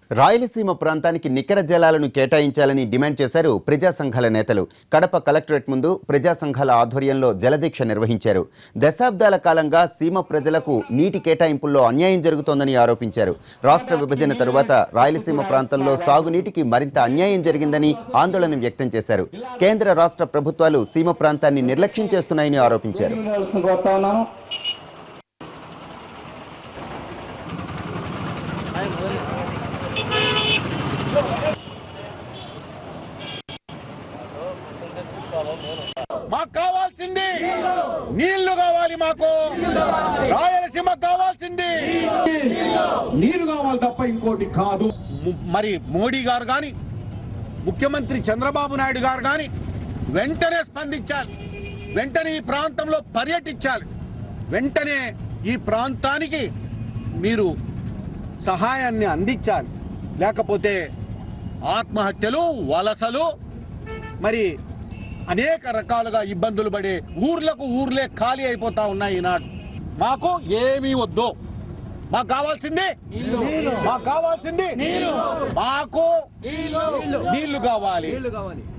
రాయలసీమ ప్రాంతానికి నికర జలాలను కేటాయించాలని డిమాండ్ చేశారు ప్రజా సంఘాల నేతలు కడప కలెక్టరేట్ ముందు ప్రజా సంఘాల ఆధ్వర్యంలో జలదీక్ష నిర్వహించారు దశాబ్దాల కాలంగా సీమ ప్రజలకు నీటి కేటాయింపుల్లో అన్యాయం జరుగుతోందని ఆరోపించారు రాష్ట్ర విభజన తరువాత రాయలసీమ ప్రాంతంలో సాగునీటికి మరింత అన్యాయం జరిగిందని ఆందోళన వ్యక్తం చేశారు కేంద్ర రాష్ట్ర ప్రభుత్వాలు సీమ ప్రాంతాన్ని నిర్లక్ష్యం చేస్తున్నాయని ఆరోపించారు కోరుతా ఉన్నాను మాకు కావాల్సింది నీళ్లు కావాలి మాకు రాయలసీమ కావాల్సింది నీరు కావాలి తప్ప ఇంకోటి కాదు ము- మరి మోడీ గారు కానీ ముఖ్యమంత్రి చంద్రబాబు నాయుడు గారు కానీ వెంటనే స్పందించాలి వెంటనే ఈ ప్రాంతంలో పర్యటించాలి వెంటనే ఈ ప్రాంతానికి మీరు సహాయాన్ని అందించాలి లేకపోతే ఆత్మహత్యలు వలసలు మరి అనేక రకాలుగా ఇబ్బందులు పడే ఊర్లకు ఊర్లే ఖాళీ అయిపోతా ఉన్నాయి ఈనాడు మాకు ఏమీ వద్దు మాకు కావాల్సింది మాకు కావాల్సింది మాకు నీళ్లు కావాలి